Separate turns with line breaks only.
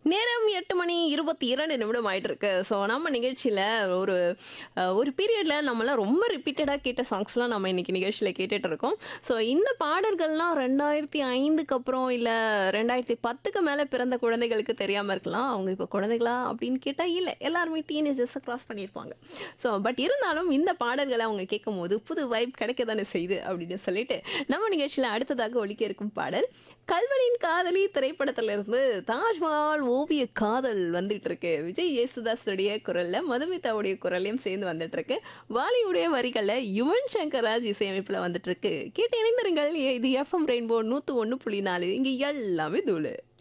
நேரம் எட்டு மணி இருபத்தி இரண்டு நிமிடம் ஆயிட்டு இருக்கு ஸோ நம்ம நிகழ்ச்சியில் ஒரு அஹ், ஒரு பீரியடில் நம்மளாம் ரொம்ப ரிப்பீட்டடாக கேட்ட சாங்ஸ்லாம் நம்ம இன்னைக்கு நிகழ்ச்சியில் கேட்டுட்டு இருக்கோம் ஸோ இந்த பாடல்கள்லாம் ரெண்டாயிரத்தி ஐந்துக்கு அப்புறம் இல்லை ரெண்டாயிரத்தி பத்துக்கு மேலே பிறந்த குழந்தைகளுக்கு தெரியாமல் இருக்கலாம் அவங்க இப்போ குழந்தைகளா அப்படின்னு கேட்டால் இல்லை எல்லாருமே டீனேஜர்ஸை கிராஸ் பண்ணியிருப்பாங்க ஸோ பட் இருந்தாலும் இந்த பாடல்களை அவங்க கேட்கும் போது புது வைப் கிடைக்க தானே செய்யுது அப்படின்னு சொல்லிட்டு நம்ம நிகழ்ச்சியில் அடுத்ததாக ஒலிக்க இருக்கும் பாடல் கல்வனின் காதலி திரைப்படத்திலிருந்து தாஜ்மஹால் ஓவிய காதல் வந்துட்டு இருக்கு விஜய் யேசுதாஸுடைய குரல்ல மதுமிதாவுடைய குரலையும் சேர்ந்து வந்துட்டு இருக்கு வாலியுடைய வரிகள்ல யுவன் சங்கர் ராஜ் இசையமைப்புல வந்துட்டு இருக்கு கேட்டு இணைந்திருங்கள் இது எஃப்எம் ரெயின்போ நூத்து ஒன்று புள்ளி நாலு இங்க எல்லாமே தூளு